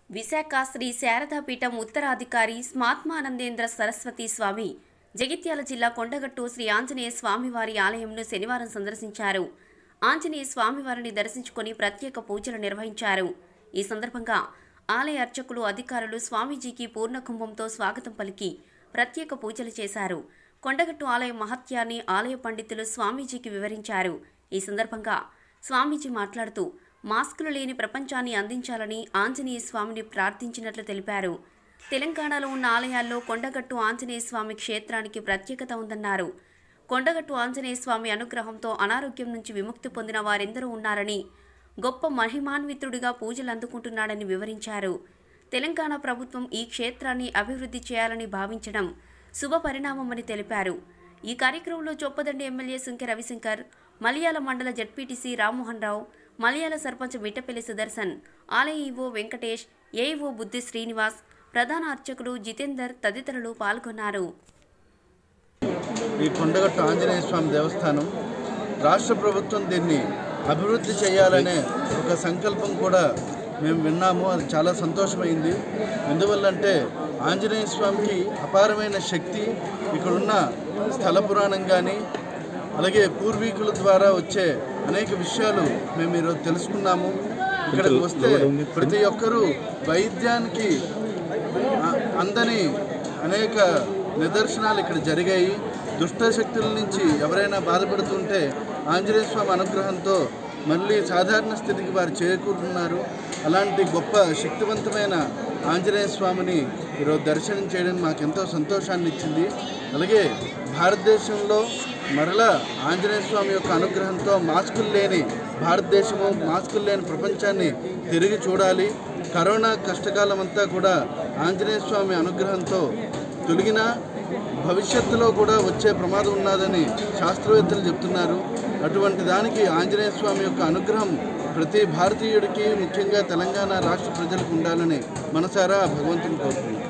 విశాఖ శ్రీ శారదాపీఠం ఉత్తరాధికారి స్మాత్మానందేంద్ర సరస్వతి స్వామి జగిత్యాల జిల్లా కొండగట్టు శ్రీ ఆంజనేయ స్వామివారి ఆలయంను శనివారం సందర్శించారు ఆంజనేయ స్వామివారిని దర్శించుకొని ప్రత్యేక పూజలు నిర్వహించారు ఈ సందర్భంగా ఆలయ అర్చకులు అధికారులు స్వామీజీకి పూర్ణకుంభంతో స్వాగతం పలికి ప్రత్యేక పూజలు చేశారు కొండగట్టు ఆలయ మహత్యాన్ని ఆలయ పండితులు స్వామీజీకి వివరించారు ఈ సందర్భంగా స్వామీజీ మాట్లాడుతూ మాస్కులు లేని ప్రపంచాన్ని అందించాలని ఆంజనేయ స్వామిని ప్రార్థించినట్లు తెలిపారు తెలంగాణలో ఉన్న ఆలయాల్లో కొండగట్టు ఆంజనేయ స్వామి క్షేత్రానికి ప్రత్యేకత ఉందన్నారు కొండగట్టు ఆంజనేయ స్వామి అనుగ్రహంతో అనారోగ్యం నుంచి విముక్తి పొందిన వారెందరూ ఉన్నారని గొప్ప మహిమాన్వితుడిగా పూజలు అందుకుంటున్నాడని వివరించారు తెలంగాణ ప్రభుత్వం ఈ క్షేత్రాన్ని అభివృద్ధి చేయాలని భావించడం శుభ పరిణామమని తెలిపారు ఈ కార్యక్రమంలో చొప్పదండి ఎమ్మెల్యే సుంకె రవిశంకర్ మలయాళ మండల జడ్పీటీసీ రామ్మోహన్ రావు మలయాళ సర్పంచ్ మిట్టపల్లి సుదర్శన్ ఆలయ ఈవో వెంకటేష్ ఏఈఓ బుద్ధి శ్రీనివాస్ ప్రధాన అర్చకులు జితేందర్ తదితరులు పాల్గొన్నారు ఈ కొండగట్టు ఆంజనేయ స్వామి దేవస్థానం రాష్ట్ర ప్రభుత్వం దీన్ని అభివృద్ధి చేయాలనే ఒక సంకల్పం కూడా మేము విన్నాము అది చాలా సంతోషమైంది ఎందువల్లంటే ఆంజనేయ స్వామికి అపారమైన శక్తి ఇక్కడున్న స్థల పురాణం కానీ అలాగే పూర్వీకుల ద్వారా వచ్చే అనేక విషయాలు మేము ఈరోజు తెలుసుకున్నాము ఇక్కడికి వస్తే ప్రతి ఒక్కరూ వైద్యానికి ఆ- అందని అనేక నిదర్శనాలు ఇక్కడ జరిగాయి దుష్ట శక్తుల నుంచి ఎవరైనా బాధపడుతుంటే ఆంజనేయ స్వామి అనుగ్రహంతో మళ్ళీ సాధారణ స్థితికి వారు చేకూరుతున్నారు అలాంటి గొప్ప శక్తివంతమైన ఆంజనేయ స్వామిని ఈరోజు దర్శనం చేయడం మాకు ఎంతో సంతోషాన్ని ఇచ్చింది అలాగే భారతదేశంలో మరలా ఆంజనేయ స్వామి యొక్క అనుగ్రహంతో మాస్కులు లేని భారతదేశము మాస్కులు లేని ప్రపంచాన్ని తిరిగి చూడాలి కరోనా కష్టకాలం అంతా కూడా ఆంజనేయ స్వామి అనుగ్రహంతో తొలగిన భవిష్యత్తులో కూడా వచ్చే ప్రమాదం ఉన్నదని శాస్త్రవేత్తలు చెప్తున్నారు అటువంటి దానికి ఆంజనేయ స్వామి యొక్క అనుగ్రహం ప్రతి భారతీయుడికి ముఖ్యంగా తెలంగాణ రాష్ట్ర ప్రజలకు ఉండాలని మనసారా భగవంతుని కోరుతున్నాను